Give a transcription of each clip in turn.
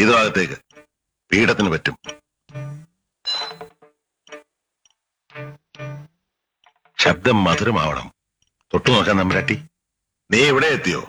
ഇതോ അകത്തേക്ക് പീഠത്തിന് പറ്റും ശബ്ദം മധുരമാവണം തൊട്ടു നോക്കാൻ നമ്പരാട്ടി നീ ഇവിടെ എത്തിയോ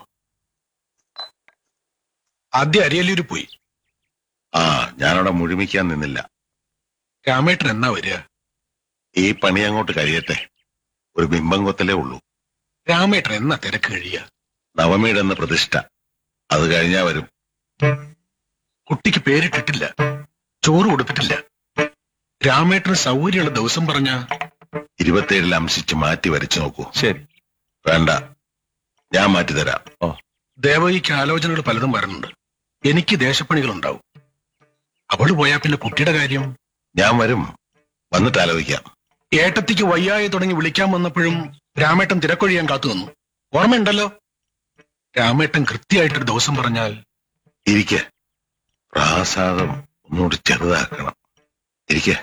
ആദ്യം അരിയല്ലൂര് പോയി ആ ഞാനവിടെ മുഴുമിക്കാൻ നിന്നില്ല രാമേട്ടൻ എന്നാ വരിക ഈ പണി അങ്ങോട്ട് കഴിയട്ടെ ഒരു ബിംബം കൊത്തലേ ഉള്ളൂ രാമേട്ടൻ എന്നാ തിരക്ക് കഴിയുക നവമിയുടെ എന്ന പ്രതിഷ്ഠ അത് കഴിഞ്ഞാ വരും കുട്ടിക്ക് പേരിട്ടിട്ടില്ല ചോറ് കൊടുത്തിട്ടില്ല രാമേട്ടന് സൗകര്യമുള്ള ദിവസം പറഞ്ഞ ഇരുപത്തിയേഴിൽ അംശിച്ച് മാറ്റി വരച്ചു നോക്കൂ ശരി വേണ്ട ഞാൻ മാറ്റി തരാം ദേവകിക്ക് ആലോചനകൾ പലതും വരുന്നുണ്ട് എനിക്ക് ദേശപ്പണികൾ ഉണ്ടാവും അവള് പോയാ പിന്നെ കുട്ടിയുടെ കാര്യം ഞാൻ വരും വന്നിട്ട് ആലോചിക്കാം ഏട്ടത്തിക്ക് വയ്യായി തുടങ്ങി വിളിക്കാൻ വന്നപ്പോഴും രാമേട്ടൻ തിരക്കൊഴിയാൻ കാത്തു നിന്നു ഓർമ്മയുണ്ടല്ലോ രാമേട്ടൻ കൃത്യമായിട്ടൊരു ദിവസം പറഞ്ഞാൽ ഇരിക്കെ പ്രാസാദം ഒന്നുകൂടി ചെറുതാക്കണം ഇരിക്കെ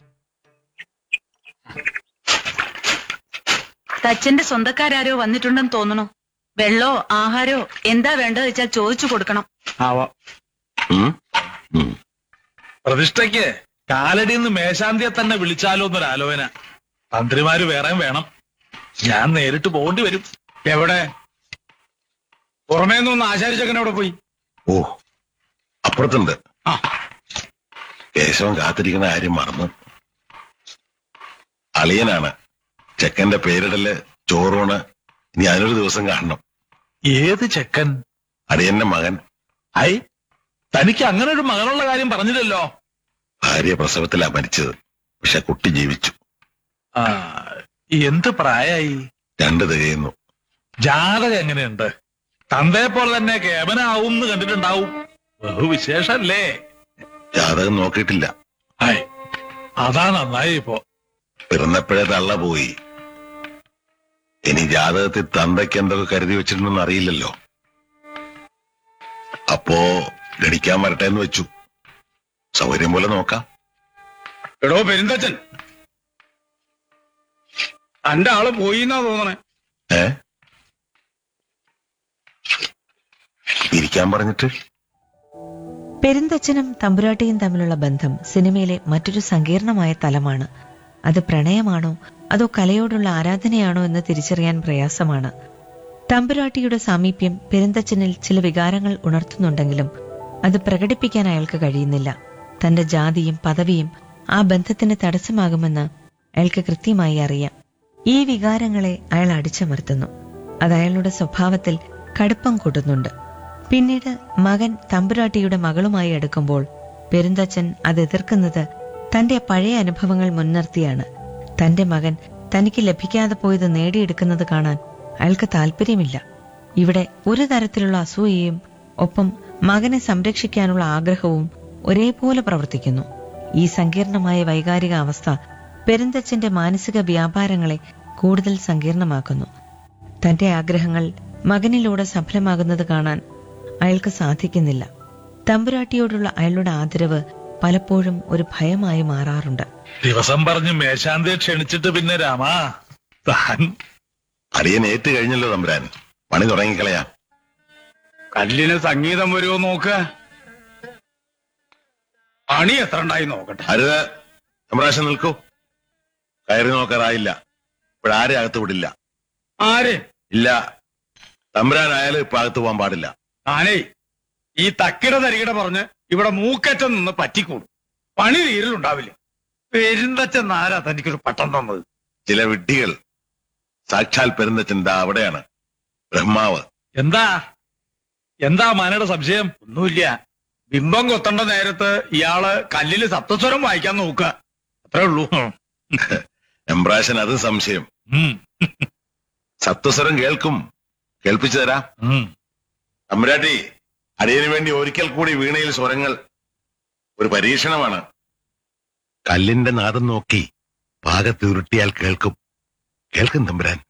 തച്ചന്റെ സ്വന്തക്കാരോ വന്നിട്ടുണ്ടെന്ന് തോന്നണു വെള്ളോ ആഹാരോ എന്താ വേണ്ടത് വെച്ചാൽ ചോദിച്ചു കൊടുക്കണം ആവാം ഉം? ഉം. പ്രതിഷ്ഠയ്ക്ക് കാലടിന്ന് മേശാന്തിയെ തന്നെ വിളിച്ചാലോ എന്നൊരു ആലോചന തന്ത്രിമാര് വേറെയും വേണം ഞാൻ നേരിട്ട് പോകേണ്ടി വരും എവിടെ പുറമേ നിന്ന് ആശാരിച്ചക്കൻ അവിടെ പോയി ഓ അപ്പുറത്തുണ്ട് ആ. കേശവൻ കാത്തിരിക്കുന്ന കാര്യം മറന്നു അളിയനാണ് ചെക്കന്റെ പേരിടല് ചോറൂണ് ഇനി അതിനൊരു ദിവസം കാണണം ഏത് ചെക്കൻ അളിയന്റെ മകൻ ഐ തനിക്ക് അങ്ങനെ ഒരു മകനുള്ള കാര്യം പറഞ്ഞില്ലല്ലോ ഭാര്യ പ്രസവത്തിലാ മരിച്ചത് പക്ഷെ കുട്ടി ജീവിച്ചു ആ എന്ത് പ്രായായി രണ്ട് തികയുന്നു ജാതകം എങ്ങനെയുണ്ട് തന്തയെ പോലെ തന്നെ കേമനാവും എന്ന് കണ്ടിട്ടുണ്ടാവും ബഹുവിശേഷല്ലേ ജാതകം നോക്കിയിട്ടില്ല ഐ അതാ നന്നായി ഇപ്പോ പിറന്നപ്പോഴേ തള്ള പോയി ഇനി ജാതകത്തിൽ തന്തയ്ക്ക് എന്തൊക്കെ കരുതി വെച്ചിട്ടുണ്ടെന്ന് അറിയില്ലല്ലോ അപ്പോ ഗണിക്കാൻ വരട്ടെ എന്ന് വെച്ചു സൗകര്യം പോലെ നോക്കാം എടോ പെരുന്തച്ചൻ അന്റെ ആള് പോയി എന്നാ തോന്നണേ ഏ ഇരിക്കാൻ പറഞ്ഞിട്ട് പെരുന്തച്ഛനും തമ്പുരാട്ടിയും തമ്മിലുള്ള ബന്ധം സിനിമയിലെ മറ്റൊരു സങ്കീർണമായ തലമാണ് അത് പ്രണയമാണോ അതോ കലയോടുള്ള ആരാധനയാണോ എന്ന് തിരിച്ചറിയാൻ പ്രയാസമാണ് തമ്പുരാട്ടിയുടെ സാമീപ്യം പെരുന്തച്ഛനിൽ ചില വികാരങ്ങൾ ഉണർത്തുന്നുണ്ടെങ്കിലും അത് പ്രകടിപ്പിക്കാൻ അയാൾക്ക് കഴിയുന്നില്ല തന്റെ ജാതിയും പദവിയും ആ ബന്ധത്തിന് തടസ്സമാകുമെന്ന് അയാൾക്ക് കൃത്യമായി അറിയാം ഈ വികാരങ്ങളെ അയാൾ അടിച്ചമർത്തുന്നു അത് അയാളുടെ സ്വഭാവത്തിൽ കടുപ്പം കൂട്ടുന്നുണ്ട് പിന്നീട് മകൻ തമ്പുരാട്ടിയുടെ മകളുമായി അടുക്കുമ്പോൾ പെരുന്തച്ഛൻ അത് എതിർക്കുന്നത് തന്റെ പഴയ അനുഭവങ്ങൾ മുൻനിർത്തിയാണ് തന്റെ മകൻ തനിക്ക് ലഭിക്കാതെ പോയത് നേടിയെടുക്കുന്നത് കാണാൻ അയാൾക്ക് താല്പര്യമില്ല ഇവിടെ ഒരു തരത്തിലുള്ള അസൂയയും ഒപ്പം മകനെ സംരക്ഷിക്കാനുള്ള ആഗ്രഹവും ഒരേപോലെ പ്രവർത്തിക്കുന്നു ഈ സങ്കീർണമായ വൈകാരിക അവസ്ഥ പെരുന്തച്ഛന്റെ മാനസിക വ്യാപാരങ്ങളെ കൂടുതൽ സങ്കീർണമാക്കുന്നു തന്റെ ആഗ്രഹങ്ങൾ മകനിലൂടെ സഫലമാകുന്നത് കാണാൻ അയാൾക്ക് സാധിക്കുന്നില്ല തമ്പുരാട്ടിയോടുള്ള അയാളുടെ ആദരവ് പലപ്പോഴും ഒരു ഭയമായി മാറാറുണ്ട് ദിവസം പറഞ്ഞ് മേശാന്തിയെ ക്ഷണിച്ചിട്ട് പിന്നെ രാമാ താൻ അടിയൻ ഏറ്റ് കഴിഞ്ഞല്ലോ തമ്പുരാൻ പണി തുടങ്ങിക്കളയാം കല്ലിന് സംഗീതം വരുമോ നോക്ക് പണി എത്ര ഉണ്ടായി നോക്കട്ടെ അരുത് തമ്പ്രാശം നിൽക്കൂ കയറി നോക്കാറായില്ല ഇപ്പോഴാരെ അകത്ത് വിടില്ല ആര് ഇല്ല തമ്പുരാനായാലും ഇപ്പൊ അകത്ത് പോകാൻ പാടില്ല താനേ ഈ തക്കിട തരികിട പറഞ്ഞ് ഇവിടെ മൂക്കറ്റം നിന്ന് പറ്റിക്കൂടും പണി തീരലുണ്ടാവില്ല പെരുന്തച്ചൻ ആരാ തനിക്കൊരു പട്ടം തന്നത് ചില വിഡ്ഢികൾ സാക്ഷാൽ പെരുന്തച്ഛൻ ദാ അവിടെയാണ് ബ്രഹ്മാവ് എന്താ എന്താ മാനയുടെ സംശയം ഒന്നുമില്ല ബിംബം കൊത്തേണ്ട നേരത്ത് ഇയാള് കല്ലില് സപ്തസ്വരം വായിക്കാൻ നോക്കുക അത്രേ ഉള്ളൂ എംബ്രാശൻ അത് സംശയം ഉം, സപ്തസ്വരം കേൾക്കും കേൾപ്പിച്ചു തരാം ഉം. തമ്പുരാട്ടി അടിയന് വേണ്ടി ഒരിക്കൽ കൂടി വീണയിൽ സ്വരങ്ങൾ ഒരു പരീക്ഷണമാണ് കല്ലിന്റെ നാദം നോക്കി ഭാഗത്ത് ഉരുട്ടിയാൽ കേൾക്കും കേൾക്കും തമ്പുരാൻ